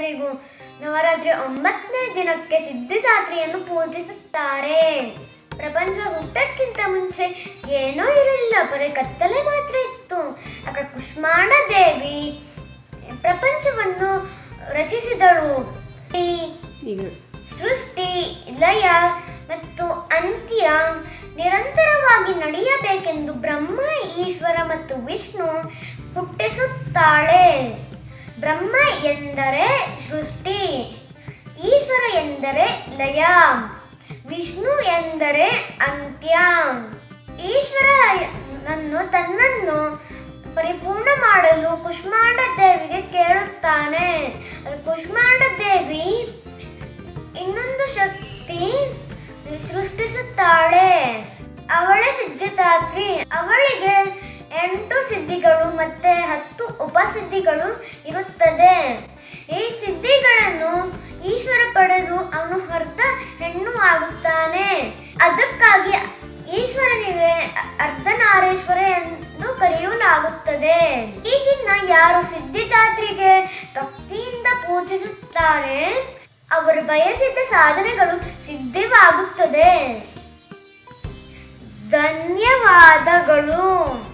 ಎಲ್ಲರಿಗೂ ನವರಾತ್ರಿ ಒಂಬತ್ತನೇ ದಿನಕ್ಕೆ ಸಿದ್ಧಿದಾತ್ರಿಯನ್ನು ಪೂಜಿಸುತ್ತಾರೆ ಪ್ರಪಂಚ ಹುಟ್ಟಕ್ಕಿಂತ ಮುಂಚೆ ಏನೂ ಇರಲಿಲ್ಲ ಬರೀ ಕತ್ತಲೆ ಮಾತ್ರ ಇತ್ತು ಆಗ ಕುಷ್ಮಾಂಡ ದೇವಿ ಪ್ರಪಂಚವನ್ನು ರಚಿಸಿದಳು ಈ ಈಗ ಸೃಷ್ಟಿ ಲಯ ಮತ್ತು ಅಂತ್ಯ ನಿರಂತರವಾಗಿ ನಡೆಯಬೇಕೆಂದು ಬ್ರಹ್ಮ ಈಶ್ವರ ಮತ್ತು ವಿಷ್ಣು ಹುಟ್ಟಿಸುತ್ತಾಳೆ ಬ್ರಹ್ಮ ಎಂದರೆ ಸೃಷ್ಟಿ ಈಶ್ವರ ಎಂದರೆ ಲಯ ವಿಷ್ಣು ಎಂದರೆ ಅಂತ್ಯ ಈಶ್ವರ ನನ್ನು ತನ್ನನ್ನು ಪರಿಪೂರ್ಣ ಮಾಡಲು ಕುಷ್ಮಾಂಡ ದೇವಿಗೆ ಕೇಳುತ್ತಾನೆ ಅದು ಕುಷ್ಮಾಂಡ ದೇವಿ ಇನ್ನೊಂದು ಶಕ್ತಿ ಸೃಷ್ಟಿಸುತ್ತಾಳೆ ಅವಳೇ ಸಿದ್ಧಿದಾತ್ರಿ ಅವಳಿಗೆ ಎಂಟು ಸಿದ್ಧಿಗಳು ಮತ್ತೆ ಹತ್ತು ಉಪಸಿದ್ಧಿಗಳು ಇರುತ್ತದೆ ಈ ಸಿದ್ಧಿಗಳನ್ನು ಈಶ್ವರ ಪಡೆದು ಅವನು ಅರ್ಧ ಹೆಣ್ಣು ಆಗುತ್ತಾನೆ ಅದಕ್ಕಾಗಿ ಈಶ್ವರನಿಗೆ ಅರ್ಧನಾರೀಶ್ವರ ಎಂದು ಕರೆಯಲಾಗುತ್ತದೆ ಈಗಿನ ಯಾರು ಸಿದ್ಧಿದಾತ್ರಿಗೆ ಭಕ್ತಿಯಿಂದ ಪೂಜಿಸುತ್ತಾರೆ ಅವರು ಬಯಸಿದ ಸಾಧನೆಗಳು ಸಿದ್ಧವಾಗುತ್ತದೆ ಧನ್ಯವಾದಗಳು